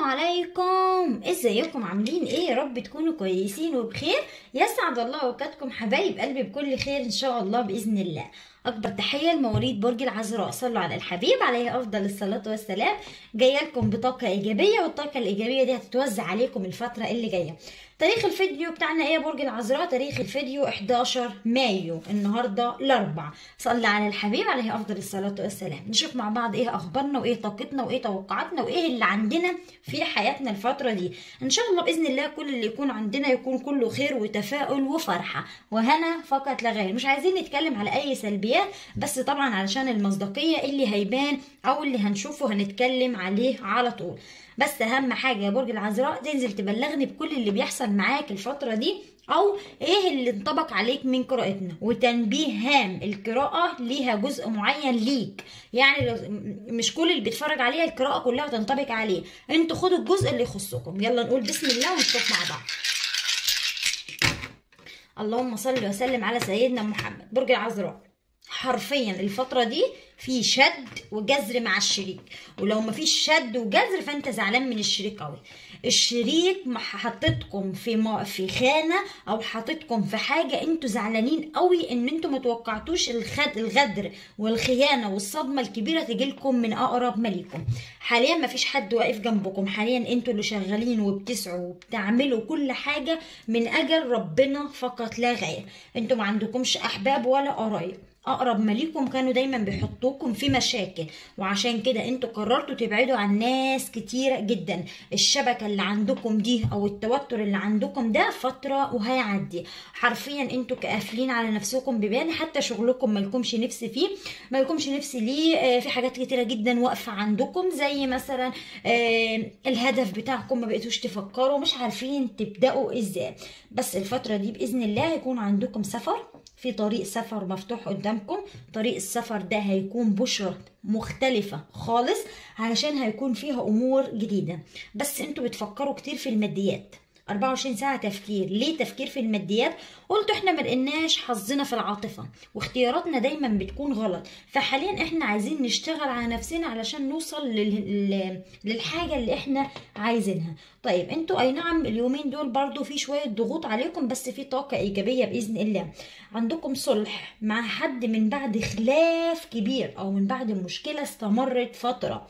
عليكم ازيكم عاملين ايه يا رب تكونوا كويسين وبخير يسعد الله اوقاتكم حبايب قلبي بكل خير ان شاء الله باذن الله اكبر تحيه لمواليد برج العذراء صلوا على الحبيب عليه افضل الصلاه والسلام جايه لكم بطاقه ايجابيه والطاقه الايجابيه دي هتتوزع عليكم الفتره اللي جايه تاريخ الفيديو بتاعنا ايه يا برج العذراء تاريخ الفيديو 11 مايو النهارده الاربع صلى على الحبيب عليه افضل الصلاه والسلام نشوف مع بعض ايه اخبارنا وايه طاقتنا وايه توقعاتنا وايه اللي عندنا في حياتنا الفتره دي ان شاء الله باذن الله كل اللي يكون عندنا يكون كله خير وتفاؤل وفرحه وهنا فقط لا غير مش عايزين نتكلم على اي سلبيات بس طبعا علشان المصداقيه اللي هيبان او اللي هنشوفه هنتكلم عليه على طول بس اهم حاجه يا برج العذراء تنزل تبلغني بكل اللي بيحصل معاك الفتره دي او ايه اللي انطبق عليك من قراءتنا وتنبيه هام القراءه ليها جزء معين ليك يعني مش كل اللي بيتفرج عليها القراءه كلها تنطبق عليه انتوا خدوا الجزء اللي يخصكم يلا نقول بسم الله ونشوف مع بعض اللهم صل وسلم على سيدنا محمد برج العذراء حرفيا الفترة دي في شد وجذر مع الشريك ولو مفيش شد وجذر فانت زعلان من الشريك قوي الشريك حطيتكم في ما في خانة او حطيتكم في حاجة انتوا زعلانين قوي ان انتوا متوقعتوش الخد الغدر والخيانة والصدمة الكبيرة تجيلكم من اقرب مليكم حاليا مفيش حد واقف جنبكم حاليا انتوا اللي شغالين وبتسعوا وبتعملوا كل حاجة من اجل ربنا فقط لا غير انتوا ما عندكمش احباب ولا قرايب اقرب ماليكم كانوا دايما بيحطوكم في مشاكل وعشان كده انتوا قررتوا تبعدوا عن ناس كتيرة جدا الشبكة اللي عندكم دي او التوتر اللي عندكم ده فترة وهيعدي حرفيا انتوا كقافلين على نفسكم بيبان حتى شغلكم مالكمش نفس فيه مالكمش نفس ليه في حاجات كتيرة جدا واقفة عندكم زي مثلا الهدف بتاعكم ما بقيتوش تفكروا مش عارفين تبدأوا ازاي بس الفترة دي بإذن الله هيكون عندكم سفر في طريق سفر مفتوح قدامكم طريق السفر ده هيكون بشرة مختلفة خالص علشان هيكون فيها أمور جديدة بس انتوا بتفكروا كتير في الماديات 24 ساعة تفكير ليه تفكير في الماديات قلت احنا ما لقيناش حظنا في العاطفة واختياراتنا دايما بتكون غلط فحاليا احنا عايزين نشتغل على نفسنا علشان نوصل لل... للحاجة اللي احنا عايزينها طيب انتوا اي نعم اليومين دول برضو في شوية ضغوط عليكم بس في طاقة ايجابية بإذن الله عندكم صلح مع حد من بعد خلاف كبير او من بعد مشكلة استمرت فترة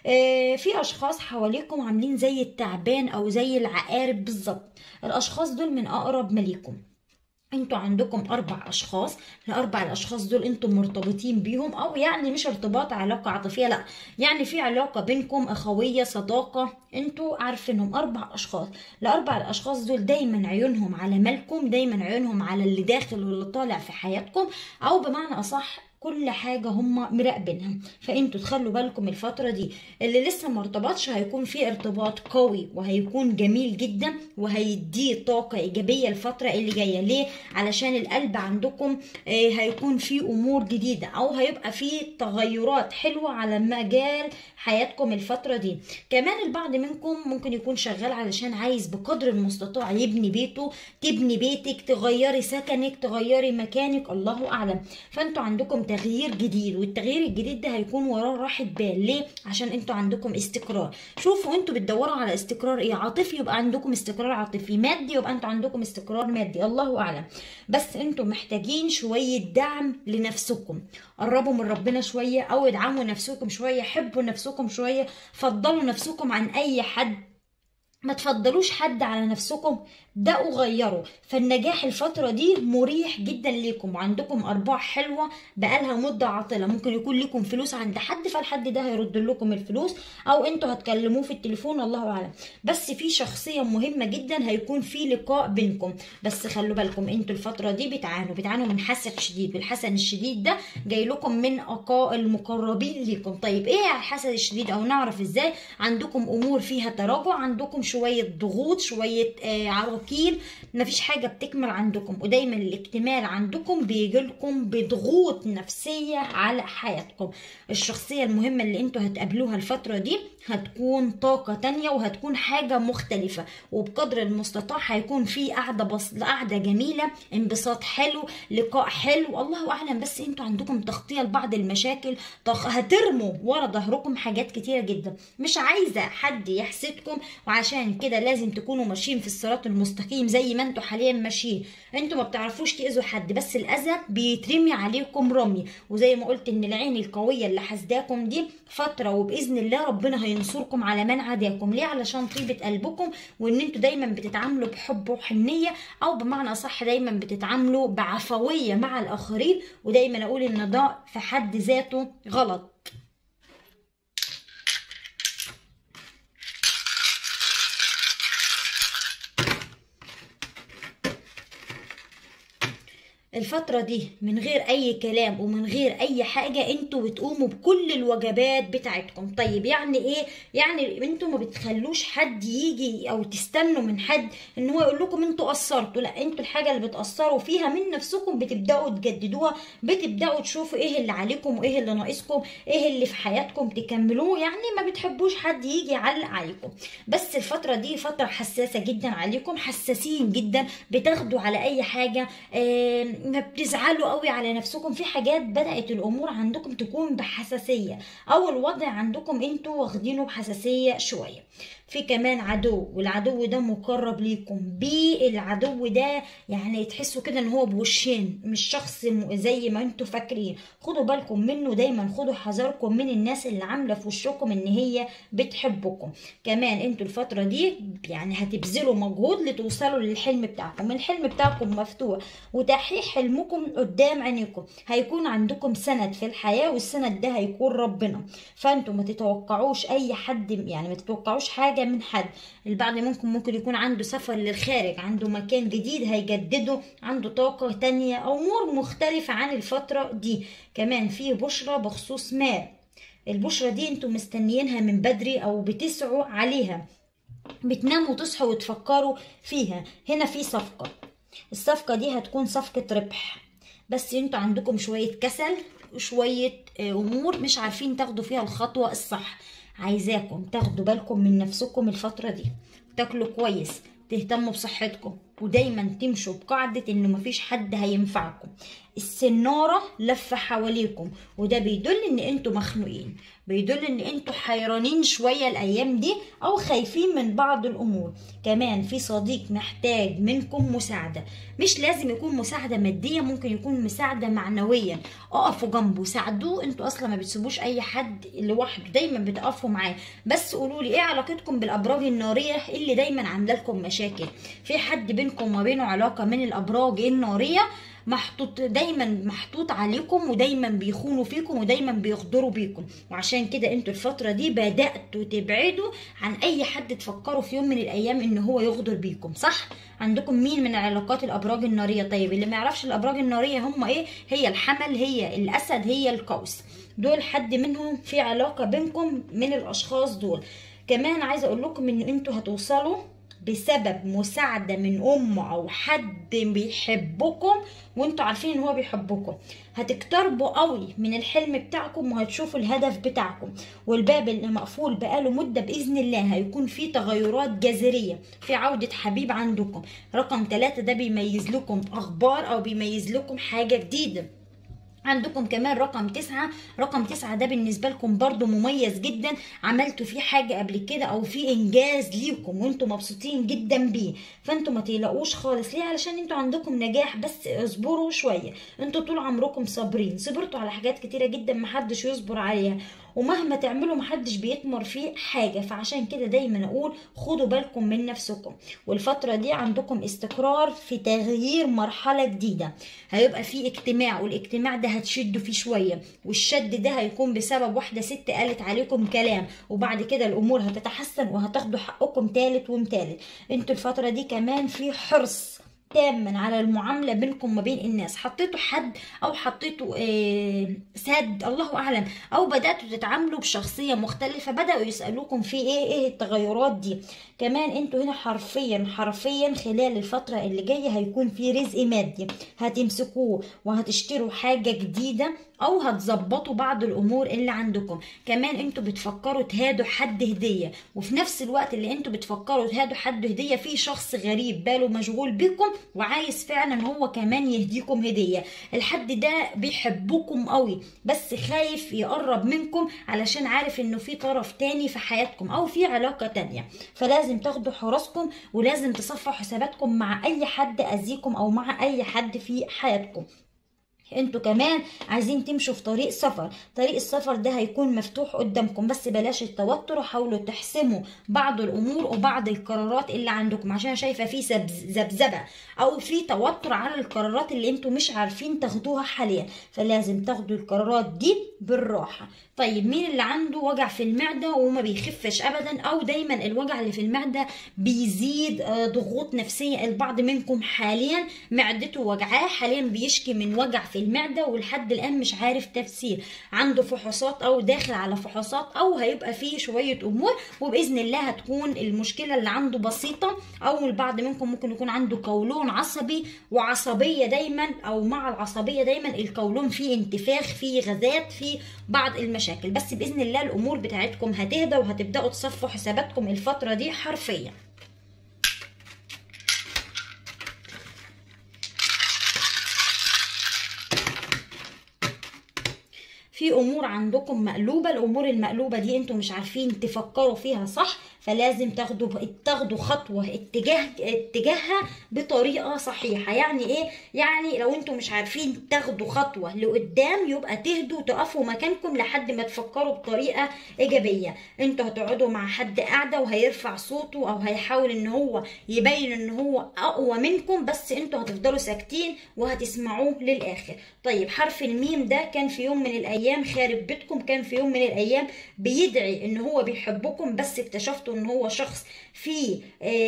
في اشخاص حواليكم عاملين زي التعبان او زي العقارب بالظبط الاشخاص دول من اقرب مليكم انتوا عندكم اربع اشخاص الاربع الاشخاص دول انتوا مرتبطين بيهم او يعني مش ارتباط علاقه عاطفيه لا يعني في علاقه بينكم اخويه صداقه انتوا عارفينهم اربع اشخاص الاربع الاشخاص دول دايما عيونهم على مالكم دايما عيونهم على اللي داخل واللي طالع في حياتكم او بمعنى اصح كل حاجة هم مراقبينها فانتوا تخلوا بالكم الفترة دي اللي لسه مرتبطش هيكون في ارتباط قوي وهيكون جميل جدا وهيديه طاقة ايجابية الفترة اللي جاية ليه علشان القلب عندكم هيكون في امور جديدة او هيبقى في تغيرات حلوة على مجال حياتكم الفترة دي كمان البعض منكم ممكن يكون شغال علشان عايز بقدر المستطاع يبني بيته تبني بيتك تغيري سكنك تغيري مكانك الله اعلم فانتوا عندكم تغيير جديد والتغيير الجديد ده هيكون وراه راحة بال ليه عشان انتوا عندكم استقرار شوفوا انتوا بتدوروا على استقرار ايه عاطفي يبقى عندكم استقرار عاطفي مادي يبقى انتوا عندكم استقرار مادي الله اعلم بس انتوا محتاجين شوية دعم لنفسكم قربوا من ربنا شوية او ادعموا نفسكم شوية حبوا نفسكم شوية فضلوا نفسكم عن اي حد ما تفضلوش حد على نفسكم بدأوا غيروا فالنجاح الفترة دي مريح جدا ليكم وعندكم أرباح حلوة بقالها مدة عاطلة ممكن يكون لكم فلوس عند حد فالحد ده هيرد لكم الفلوس أو أنتوا هتكلموه في التليفون الله أعلم بس في شخصية مهمة جدا هيكون في لقاء بينكم بس خلوا بالكم أنتوا الفترة دي بتعانوا بتعانوا من حسد شديد والحسد الشديد ده جاي لكم من أقاء المقربين ليكم طيب إيه الحسد الشديد أو نعرف إزاي عندكم أمور فيها تراجع عندكم شويه ضغوط شويه آه عراكيل مفيش حاجه بتكمل عندكم ودايما الاكتمال عندكم بيجي لكم بضغوط نفسيه على حياتكم الشخصيه المهمه اللي انتوا هتقابلوها الفتره دي هتكون طاقه تانية وهتكون حاجه مختلفه وبقدر المستطاع هيكون في قعده بس قعده جميله انبساط حلو لقاء حلو الله اعلم بس انتوا عندكم تغطيه لبعض المشاكل طخ... هترموا ورا ظهركم حاجات كتيره جدا مش عايزه حد يحسدكم وعشان كده لازم تكونوا ماشيين في الصراط المستقيم زي ما انتوا حاليا ماشيين انتوا ما بتعرفوش تاذوا حد بس الاذى بيترمي عليكم رمي وزي ما قلت ان العين القويه اللي حاسداكم دي فتره وباذن الله ربنا هينصركم على من عاداكم ليه علشان طيبه قلبكم وان انتوا دايما بتتعاملوا بحب وحنيه او بمعنى صح دايما بتتعاملوا بعفويه مع الاخرين ودايما اقول ان ده في حد ذاته غلط الفترة دي من غير أي كلام ومن غير أي حاجة انتوا بتقوموا بكل الوجبات بتاعتكم طيب يعني إيه؟ يعني انتوا ما بتخلوش حد يجي أو تستنوا من حد إن هو يقول لكم انتوا قصرتوا لا انتوا الحاجة اللي بتقصروا فيها من نفسكم بتبدأوا تجددوها بتبدأوا تشوفوا إيه اللي عليكم وإيه اللي ناقصكم إيه اللي في حياتكم تكملوه يعني ما بتحبوش حد يجي يعلق عليكم بس الفترة دي فترة حساسة جدا عليكم حساسين جدا بتاخدوا على أي حاجة آه ما بتزعلوا قوي على نفسكم في حاجات بدأت الأمور عندكم تكون بحساسية أو الوضع عندكم انتوا واخدينه بحساسية شوية في كمان عدو والعدو ده مقرب ليكم بالعدو ده يعني تحسوا كده ان هو بوشين مش شخص زي ما انتوا فاكرين خدوا بالكم منه دايما خدوا حذركم من الناس اللي عامله في وشكم ان هي بتحبكم كمان انتوا الفتره دي يعني هتبذلوا مجهود لتوصلوا للحلم بتاعكم الحلم بتاعكم مفتوح وتحقيق حلمكم قدام عينيكم هيكون عندكم سند في الحياه والسند ده هيكون ربنا فانتوا ما تتوقعوش اي حد يعني ما تتوقعوش حاجه حاجه من حد البعض منكم ممكن يكون عنده سفر للخارج عنده مكان جديد هيجدده عنده طاقه تانية امور مختلفه عن الفتره دي كمان في بشرة بخصوص مال البشرة دي انتوا مستنيينها من بدري او بتسعوا عليها بتناموا وتصحوا وتفكروا فيها هنا في صفقة الصفقة دي هتكون صفقة ربح بس انتوا عندكم شوية كسل وشوية امور مش عارفين تاخدوا فيها الخطوة الصح عايزاكم تاخدوا بالكم من نفسكم الفترة دي تاكلوا كويس تهتموا بصحتكم ودايما تمشوا بقاعدة ان مفيش حد هينفعكم السنارة لفة حواليكم وده بيدل ان انتوا مخنوقين بيدل ان انتوا حيرانين شوية الايام دي او خايفين من بعض الامور كمان في صديق محتاج منكم مساعدة مش لازم يكون مساعدة مادية ممكن يكون مساعدة معنوية اقفوا جنبه ساعدوه انتوا اصلا ما بتسيبوش اي حد لوحده دايما بتقفوا معاه بس قولوا لي ايه علاقتكم بالابراج النارية اللي دايما عامله لكم مشاكل في حد بينكم وما بينه علاقة من الابراج النارية محطوط دايما محطوط عليكم ودايما بيخونوا فيكم ودايما بيغدروا بيكم وعشان كده انتوا الفتره دي بداتوا تبعدوا عن اي حد تفكروا في يوم من الايام ان هو يغدر بيكم صح عندكم مين من علاقات الابراج الناريه طيب اللي ما يعرفش الابراج الناريه هم ايه هي الحمل هي الاسد هي القوس دول حد منهم في علاقه بينكم من الاشخاص دول كمان عايزه اقول لكم ان انتوا هتوصلوا بسبب مساعدة من أم أو حد بيحبكم وانتوا عارفين ان هو بيحبكم هتقتربوا قوي من الحلم بتاعكم وهتشوفوا الهدف بتاعكم والباب اللي مقفول بقاله مدة بإذن الله هيكون فيه تغيرات جذرية في عودة حبيب عندكم رقم ثلاثة ده بيميز لكم أخبار أو بيميز لكم حاجة جديدة عندكم كمان رقم تسعة رقم تسعة ده بالنسبة لكم برضو مميز جدا عملتوا فيه حاجة قبل كده او في انجاز ليكم وانتوا مبسوطين جدا بيه فانتوا ما تقلقوش خالص ليه علشان انتوا عندكم نجاح بس اصبروا شوية انتوا طول عمركم صابرين صبرتوا على حاجات كتيرة جدا محدش يصبر عليها ومهما تعملوا محدش بيتمر فيه حاجة فعشان كده دايما اقول خدوا بالكم من نفسكم والفترة دي عندكم استقرار في تغيير مرحلة جديدة هيبقى في اجتماع والاجتماع ده هتشدوا فيه شوية والشد ده هيكون بسبب واحدة ست قالت عليكم كلام وبعد كده الامور هتتحسن وهتاخدوا حقكم تالت ومتالت انتوا الفترة دي كمان في حرص تاما على المعامله بينكم وما بين الناس حطيتوا حد او حطيتوا آه، سد الله اعلم او بداتوا تتعاملوا بشخصيه مختلفه بداوا يسالوكم في ايه ايه التغيرات دي كمان انتوا هنا حرفيا حرفيا خلال الفتره اللي جايه هيكون في رزق مادي هتمسكوه وهتشتروا حاجه جديده او هتظبطوا بعض الامور اللي عندكم كمان انتوا بتفكروا تهادوا حد هديه وفي نفس الوقت اللي انتوا بتفكروا تهادوا حد هديه في شخص غريب باله مشغول بكم وعايز فعلا هو كمان يهديكم هديه الحد ده بيحبكم قوي بس خايف يقرب منكم علشان عارف انه في طرف تاني في حياتكم او في علاقه تانية فلازم تاخدوا حراسكم ولازم تصفوا حساباتكم مع اي حد اذيكم او مع اي حد في حياتكم انتوا كمان عايزين تمشوا في طريق سفر طريق السفر ده هيكون مفتوح قدامكم بس بلاش التوتر وحاولوا تحسموا بعض الامور وبعض القرارات اللي عندكم عشان شايفه في زبز- ذبذبه او في توتر على القرارات اللي انتوا مش عارفين تاخدوها حاليا فلازم تاخدوا القرارات دي بالراحه طيب مين اللي عنده وجع في المعده وما بيخفش ابدا او دايما الوجع اللي في المعده بيزيد آه، ضغوط نفسيه البعض منكم حاليا معدته وجعاه حاليا بيشكي من وجع في المعده ولحد الان مش عارف تفسير عنده فحوصات او داخل على فحوصات او هيبقى فيه شويه امور وباذن الله هتكون المشكله اللي عنده بسيطه او البعض منكم ممكن يكون عنده قولون عصبي وعصبيه دايما او مع العصبيه دايما القولون فيه انتفاخ فيه غازات فيه بعض المشاكل بس باذن الله الامور بتاعتكم هتهدى وهتبداوا تصفوا حساباتكم الفتره دي حرفيا في امور عندكم مقلوبه الامور المقلوبه دي انتوا مش عارفين تفكروا فيها صح فلازم تاخدوا تاخدوا خطوه اتجاه اتجاهها بطريقه صحيحه يعني ايه يعني لو انتوا مش عارفين تاخدوا خطوه لقدام يبقى تهدوا تقفوا مكانكم لحد ما تفكروا بطريقه ايجابيه انتوا هتقعدوا مع حد قاعده وهيرفع صوته او هيحاول ان هو يبين ان هو اقوى منكم بس انتوا هتفضلوا ساكتين وهتسمعوه للاخر طيب حرف الميم ده كان في يوم من الايام خارب بيتكم كان في يوم من الايام بيدعي ان هو بيحبكم بس اكتشفتوا ان هو شخص فيه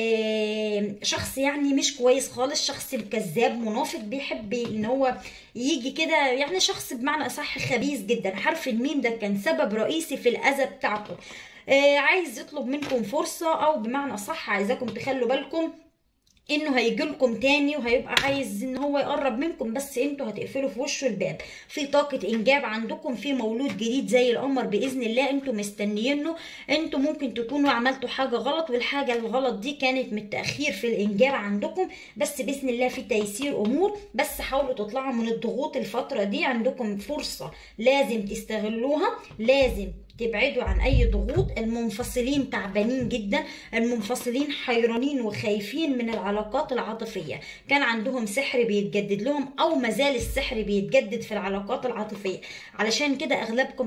آه، شخص يعني مش كويس خالص شخص كذاب منافق بيحب ان هو يجي كده يعني شخص بمعنى اصح خبيث جدا حرف الميم ده كان سبب رئيسي في الاذى بتاعكم آه، عايز يطلب منكم فرصة او بمعنى اصح عايزاكم تخلوا بالكم انه هيجي لكم تاني وهيبقى عايز ان هو يقرب منكم بس انتوا هتقفلوا في وشه الباب في طاقة انجاب عندكم في مولود جديد زي القمر باذن الله انتوا مستنيينه انتوا ممكن تكونوا عملتوا حاجة غلط والحاجة الغلط دي كانت من التأخير في الانجاب عندكم بس باذن الله في تيسير امور بس حاولوا تطلعوا من الضغوط الفترة دي عندكم فرصة لازم تستغلوها لازم تبعدوا عن اي ضغوط المنفصلين تعبانين جدا المنفصلين حيرانين وخايفين من العلاقات العاطفيه كان عندهم سحر بيتجدد لهم او مازال السحر بيتجدد في العلاقات العاطفيه علشان كده اغلبكم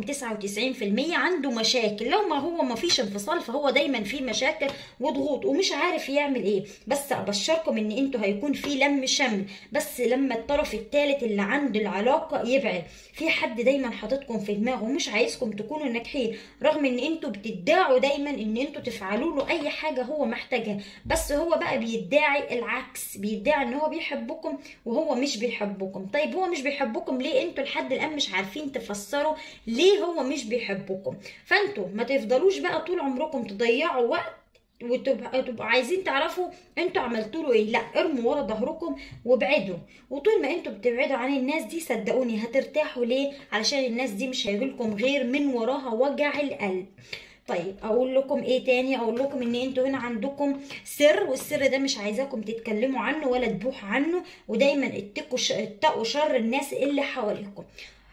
99% عنده مشاكل لو ما هو ما فيش انفصال فهو دايما في مشاكل وضغوط ومش عارف يعمل ايه بس ابشركم ان انتوا هيكون في لم شمل بس لما الطرف الثالث اللي عنده العلاقه يبعد في حد دايما حاططكم في دماغه ومش عايزكم تكونوا ناجحين رغم ان انتوا بتدعوا دايما ان انتوا تفعلوا له اي حاجه هو محتاجها بس هو بقى بيدعي العكس بيدعي ان هو بيحبكم وهو مش بيحبكم طيب هو مش بيحبكم ليه انتوا لحد الان مش عارفين تفسروا ليه هو مش بيحبكم فانتوا ما تفضلوش بقى طول عمركم تضيعوا وقت وتبقى تبقوا عايزين تعرفوا انتوا عملتوا له ايه لا ارموا ورا ظهركم وابعدوا وطول ما انتوا بتبعدوا عن الناس دي صدقوني هترتاحوا ليه علشان الناس دي مش هيجيلكم غير من وراها وجع القلب طيب اقول لكم ايه تاني اقول لكم ان انتوا هنا عندكم سر والسر ده مش عايزاكم تتكلموا عنه ولا تبوحوا عنه ودايما اتقوا ش- اتقوا شر الناس اللي حواليكم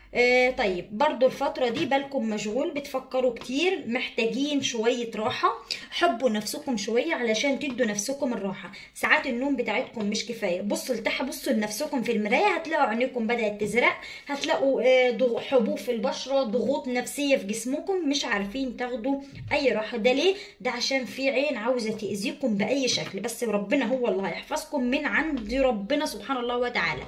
آه طيب برضو الفترة دي بالكم مشغول بتفكروا كتير محتاجين شوية راحة حبوا نفسكم شوية علشان تدوا نفسكم الراحة ساعات النوم بتاعتكم مش كفاية بصوا لتحت بصوا لنفسكم في المراية هتلاقوا عينيكم بدأت تزرق هتلاقوا آه، ضغ- حبوب في البشرة ضغوط نفسية في جسمكم مش عارفين تاخدوا أي راحة ده ليه؟ ده عشان في عين عاوزة تأذيكم بأي شكل بس ربنا هو اللي هيحفظكم من عند ربنا سبحانه الله وتعالى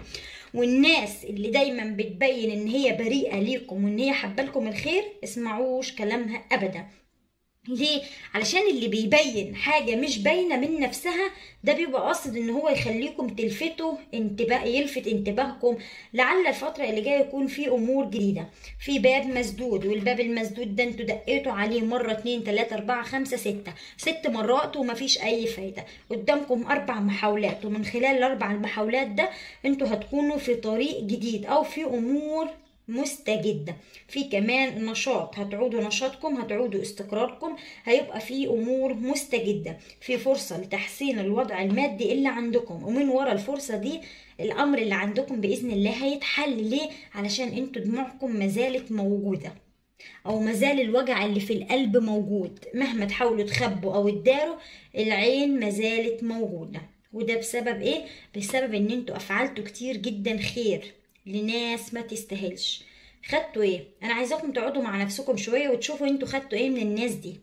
والناس اللي دايما بتبين ان هي بريئه ليكم وان هي حابه لكم الخير اسمعوش كلامها ابدا ليه؟ علشان اللي بيبين حاجة مش باينة من نفسها ده بيبقى قاصد ان هو يخليكم تلفتوا انتباه يلفت انتباهكم لعل الفترة اللي جاية يكون في امور جديدة في باب مسدود والباب المسدود ده انتوا دقيتوا عليه مرة اتنين تلاتة اربعة خمسة ستة ست مرات ومفيش اي فايدة قدامكم اربع محاولات ومن خلال الاربع المحاولات ده انتوا هتكونوا في طريق جديد او في امور مستجدة في كمان نشاط هتعودوا نشاطكم هتعودوا استقراركم هيبقى في أمور مستجدة في فرصة لتحسين الوضع المادي اللي عندكم ومن ورا الفرصة دي الأمر اللي عندكم بإذن الله هيتحل ليه علشان انتوا دموعكم ما زالت موجودة او مازال الوجع اللي في القلب موجود مهما تحاولوا تخبوا او تداروا العين ما زالت موجوده وده بسبب ايه بسبب ان انتوا افعلتوا كتير جدا خير لناس ما تستاهلش خدتوا ايه انا عايزاكم تقعدوا مع نفسكم شويه وتشوفوا انتوا خدتوا ايه من الناس دي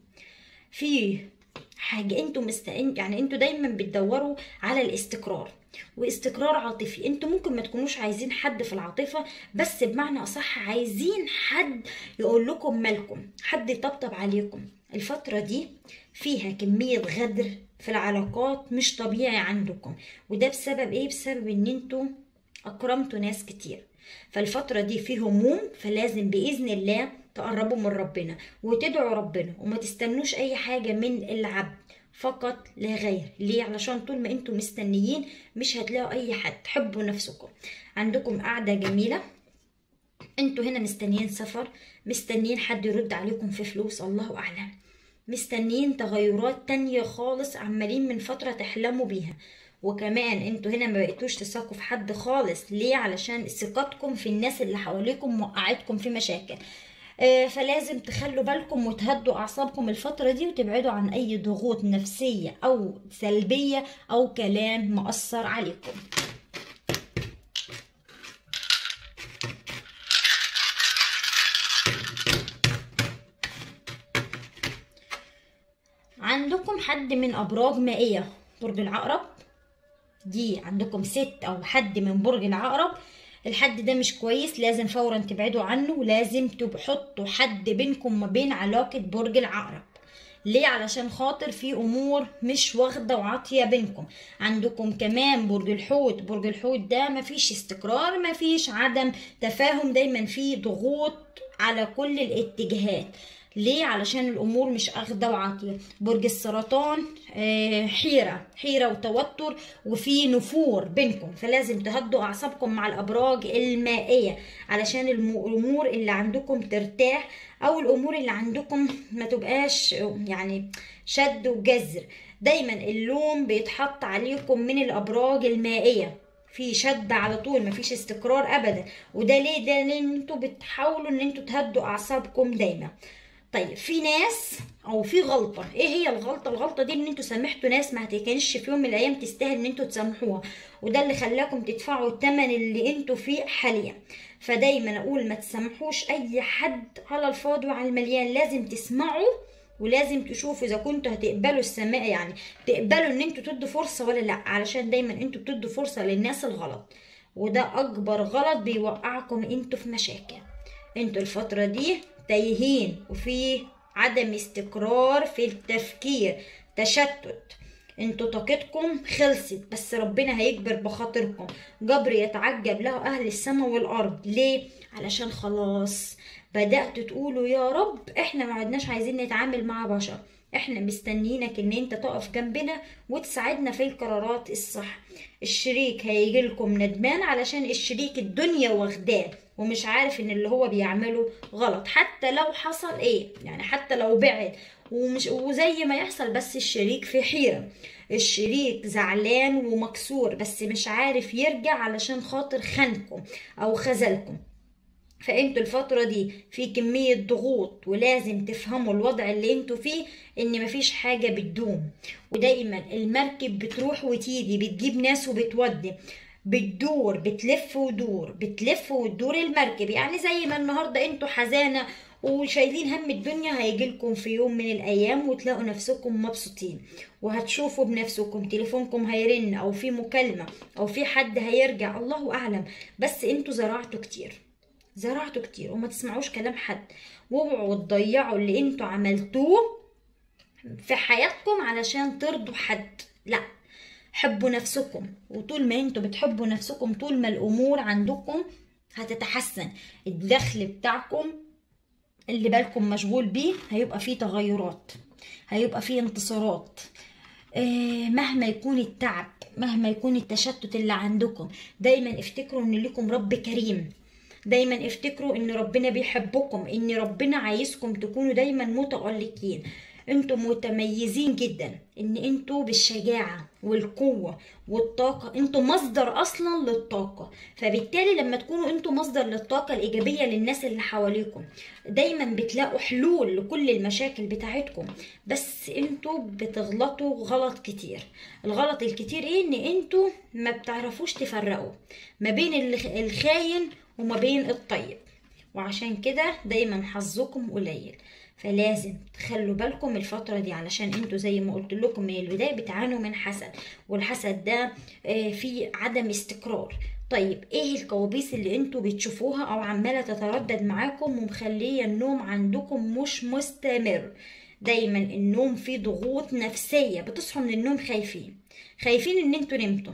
في حاجه انتوا مستقين يعني انتوا دايما بتدوروا على الاستقرار واستقرار عاطفي انتوا ممكن ما تكونوش عايزين حد في العاطفه بس بمعنى اصح عايزين حد يقول لكم مالكم حد يطبطب عليكم الفتره دي فيها كميه غدر في العلاقات مش طبيعي عندكم وده بسبب ايه بسبب ان انتوا اكرمتوا ناس كتير فالفترة دي في هموم فلازم بإذن الله تقربوا من ربنا وتدعوا ربنا وما تستنوش أي حاجة من العبد فقط لا غير ليه علشان طول ما انتم مستنيين مش هتلاقوا اي حد حبوا نفسكم عندكم قعدة جميلة انتوا هنا مستنيين سفر مستنيين حد يرد عليكم في فلوس الله اعلم مستنيين تغيرات تانية خالص عمالين من فترة تحلموا بيها وكمان انتوا هنا ما بقيتوش تثقوا في حد خالص ليه علشان ثقتكم في الناس اللي حواليكم موقعتكم في مشاكل آه، فلازم تخلوا بالكم وتهدوا اعصابكم الفتره دي وتبعدوا عن اي ضغوط نفسيه او سلبيه او كلام مؤثر عليكم عندكم حد من ابراج مائيه برج العقرب دي عندكم ست او حد من برج العقرب الحد ده مش كويس لازم فورا تبعدوا عنه ولازم تحطوا حد بينكم ما بين علاقة برج العقرب ليه علشان خاطر في امور مش واخده وعاطيه بينكم عندكم كمان برج الحوت برج الحوت ده مفيش استقرار مفيش عدم تفاهم دايما في ضغوط على كل الاتجاهات ليه علشان الامور مش اخده وعاطيه برج السرطان آه، حيره حيره وتوتر وفي نفور بينكم فلازم تهدوا اعصابكم مع الابراج المائيه علشان الم- الامور اللي عندكم ترتاح او الامور اللي عندكم ما تبقاش يعني شد وجزر دايما اللوم بيتحط عليكم من الابراج المائيه في شد على طول مفيش استقرار ابدا وده ليه ده لان انتوا بتحاولوا ان انتوا تهدوا اعصابكم دايما طيب في ناس او في غلطه ايه هي الغلطه الغلطه دي ان انتوا سامحتوا ناس ما كانش في يوم من الايام تستاهل ان انتوا تسامحوها وده اللي خلاكم تدفعوا الثمن اللي انتوا فيه حاليا فدايما اقول ما تسامحوش اي حد على الفاضي وعلى المليان لازم تسمعوا ولازم تشوفوا اذا كنتوا هتقبلوا السماء يعني تقبلوا ان انتوا تدوا فرصه ولا لا علشان دايما انتوا بتدوا فرصه للناس الغلط وده اكبر غلط بيوقعكم انتوا في مشاكل انتوا الفتره دي تايهين وفي عدم استقرار في التفكير تشتت انتوا طاقتكم خلصت بس ربنا هيجبر بخاطركم جبر يتعجب له اهل السماء والارض ليه علشان خلاص بدأت تقولوا يا رب احنا ما عدناش عايزين نتعامل مع بشر احنا مستنيينك ان انت تقف جنبنا وتساعدنا في القرارات الصح الشريك هيجي لكم ندمان علشان الشريك الدنيا واخداه ومش عارف ان اللي هو بيعمله غلط حتى لو حصل ايه يعني حتى لو بعد ومش وزي ما يحصل بس الشريك في حيرة الشريك زعلان ومكسور بس مش عارف يرجع علشان خاطر خانكم او خذلكم فانتوا الفترة دي في كمية ضغوط ولازم تفهموا الوضع اللي انتوا فيه ان مفيش حاجة بتدوم ودايما المركب بتروح وتيجي بتجيب ناس وبتودي بتدور بتلف ودور بتلف وتدور المركب يعني زي ما النهاردة انتوا حزانة وشايلين هم الدنيا هيجيلكم في يوم من الايام وتلاقوا نفسكم مبسوطين وهتشوفوا بنفسكم تليفونكم هيرن او في مكالمة او في حد هيرجع الله اعلم بس انتوا زرعتوا كتير زرعتوا كتير وما تسمعوش كلام حد واوعوا تضيعوا اللي انتوا عملتوه في حياتكم علشان ترضوا حد لا حبوا نفسكم وطول ما انتوا بتحبوا نفسكم طول ما الامور عندكم هتتحسن الدخل بتاعكم اللي بالكم مشغول بيه هيبقى فيه تغيرات هيبقى فيه انتصارات آه، مهما يكون التعب مهما يكون التشتت اللي عندكم دايما افتكروا ان لكم رب كريم دايما افتكروا ان ربنا بيحبكم ان ربنا عايزكم تكونوا دايما متألقين انتوا متميزين جدا ان انتوا بالشجاعة والقوة والطاقة انتوا مصدر اصلا للطاقة فبالتالي لما تكونوا انتوا مصدر للطاقة الايجابية للناس اللي حواليكم دايما بتلاقوا حلول لكل المشاكل بتاعتكم بس انتوا بتغلطوا غلط كتير الغلط الكتير ايه ان انتوا ما بتعرفوش تفرقوا ما بين الخ- الخاين وما بين الطيب وعشان كده دايما حظكم قليل فلازم تخلوا بالكم الفترة دي علشان انتوا زي ما قلت لكم من البداية بتعانوا من حسد والحسد ده آه، فيه عدم استقرار طيب ايه الكوابيس اللي انتوا بتشوفوها او عمالة تتردد معاكم ومخلية النوم عندكم مش مستمر دايما النوم فيه ضغوط نفسية بتصحوا من النوم خايفين خايفين ان انتوا نمتوا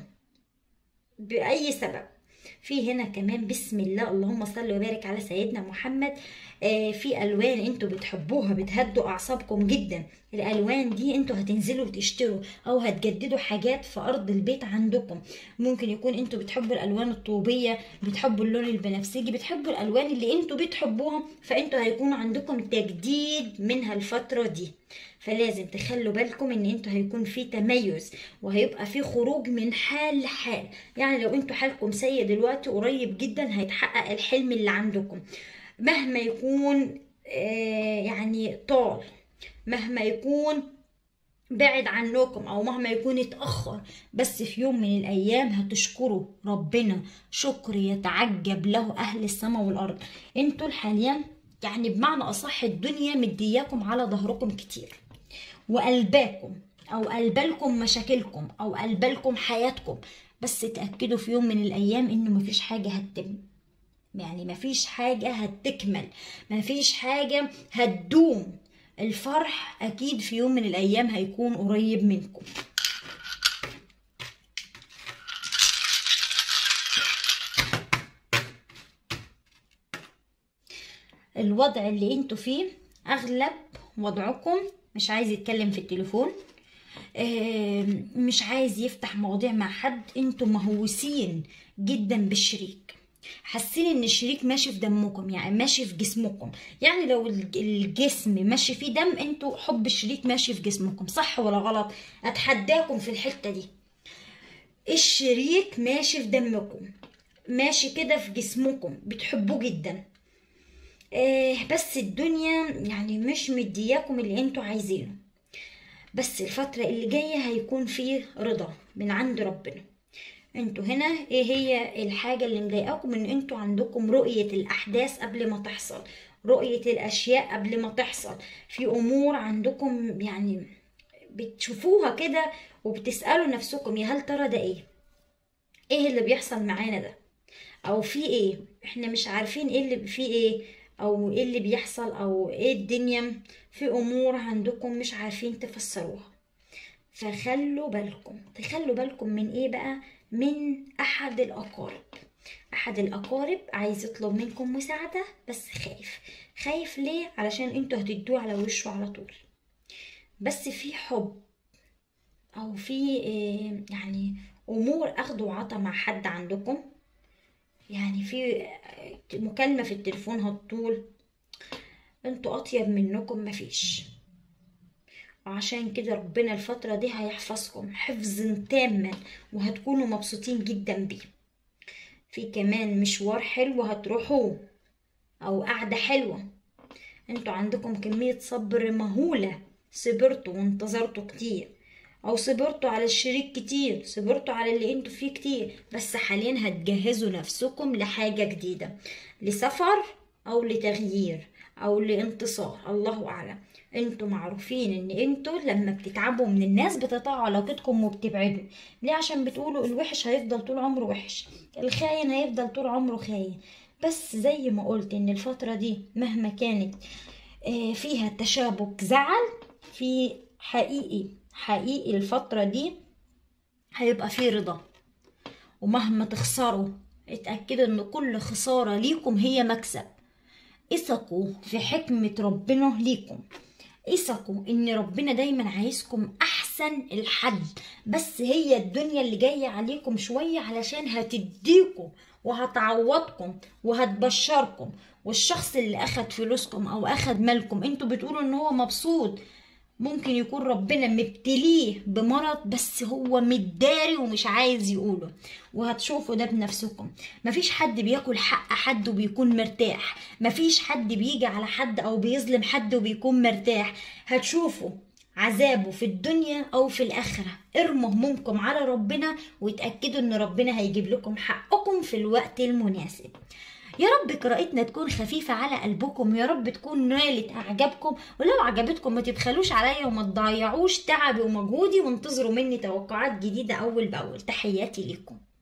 بأي سبب في هنا كمان بسم الله اللهم صل وبارك على سيدنا محمد آه في الوان انتوا بتحبوها بتهدوا اعصابكم جدا الالوان دي انتوا هتنزلوا تشتروا او هتجددوا حاجات في ارض البيت عندكم ممكن يكون انتوا بتحبوا الالوان الطوبيه بتحبوا اللون البنفسجي بتحبوا الالوان اللي انتوا بتحبوها فانتوا هيكون عندكم تجديد منها الفتره دي فلازم تخلوا بالكم ان انتوا هيكون في تميز وهيبقى في خروج من حال لحال يعني لو انتوا حالكم سيء دلوقتي قريب جدا هيتحقق الحلم اللي عندكم مهما يكون آه، يعني طال مهما يكون بعد عنكم او مهما يكون اتاخر بس في يوم من الايام هتشكروا ربنا شكر يتعجب له اهل السماء والارض انتوا حاليا يعني بمعنى اصح الدنيا مدياكم على ظهركم كتير وقلباكم او قلبالكم مشاكلكم او قلبالكم حياتكم بس تاكدوا في يوم من الايام انه مفيش حاجه هتتم يعني مفيش حاجة هتكمل مفيش حاجة هتدوم الفرح أكيد في يوم من الأيام هيكون قريب منكم الوضع اللي انتوا فيه أغلب وضعكم مش عايز يتكلم في التليفون آم، مش عايز يفتح مواضيع مع حد انتوا مهووسين جدا بالشريك حاسين ان الشريك ماشي في دمكم يعني ماشي في جسمكم يعني لو الج- الجسم ماشي فيه دم انتوا حب الشريك ماشي في جسمكم صح ولا غلط اتحداكم في الحتة دي الشريك ماشي في دمكم ماشي كده في جسمكم بتحبوه جدا آه بس الدنيا يعني مش مدياكم اللي انتوا عايزينه بس الفترة اللي جاية هيكون فيه رضا من عند ربنا انتوا هنا ايه هي الحاجة اللي مضايقاكم ان انتوا عندكم رؤية الاحداث قبل ما تحصل رؤية الاشياء قبل ما تحصل في امور عندكم يعني بتشوفوها كده وبتسألوا نفسكم يا هل ترى ده ايه ايه اللي بيحصل معانا ده او في ايه احنا مش عارفين ايه اللي في ايه او ايه اللي بيحصل او ايه الدنيا في امور عندكم مش عارفين تفسروها فخلوا بالكم تخلوا بالكم من ايه بقى من احد الاقارب احد الاقارب عايز يطلب منكم مساعدة بس خايف خايف ليه علشان انتوا هتدوه على وشه على طول بس في حب او في إيه يعني امور اخد وعطا مع حد عندكم يعني في مكالمة في التليفون هتطول انتوا اطيب منكم مفيش وعشان كده ربنا الفترة دي هيحفظكم حفظا تاما وهتكونوا مبسوطين جدا بيه في كمان مشوار حلو هتروحوه او قعدة حلوة انتوا عندكم كمية صبر مهولة صبرتوا وانتظرتوا كتير او صبرتوا على الشريك كتير صبرتوا على اللي انتوا فيه كتير بس حاليا هتجهزوا نفسكم لحاجة جديدة لسفر او لتغيير او لانتصار الله اعلم انتوا معروفين ان انتوا لما بتتعبوا من الناس بتقطعوا علاقتكم وبتبعدوا ليه عشان بتقولوا الوحش هيفضل طول عمره وحش الخاين هيفضل طول عمره خاين بس زي ما قلت ان الفترة دي مهما كانت آه، فيها تشابك زعل في حقيقي حقيقي الفترة دي هيبقى فيه رضا ومهما تخسروا اتأكدوا ان كل خسارة ليكم هي مكسب اثقوا في حكمة ربنا ليكم اثقوا ان ربنا دايما عايزكم احسن الحد بس هي الدنيا اللي جاية عليكم شوية علشان هتديكم وهتعوضكم وهتبشركم والشخص اللي اخد فلوسكم او اخد مالكم انتوا بتقولوا ان هو مبسوط ممكن يكون ربنا مبتليه بمرض بس هو متداري ومش عايز يقوله وهتشوفوا ده بنفسكم مفيش حد بياكل حق حد وبيكون مرتاح مفيش حد بيجي على حد او بيظلم حد وبيكون مرتاح هتشوفوا عذابه في الدنيا او في الاخره ارموا همومكم على ربنا وتاكدوا ان ربنا هيجيب لكم حقكم في الوقت المناسب يا رب قراءتنا تكون خفيفة على قلبكم يا رب تكون نالت أعجابكم ولو عجبتكم ما تبخلوش عليا وما تضيعوش تعبي ومجهودي وانتظروا مني توقعات جديدة أول بأول تحياتي لكم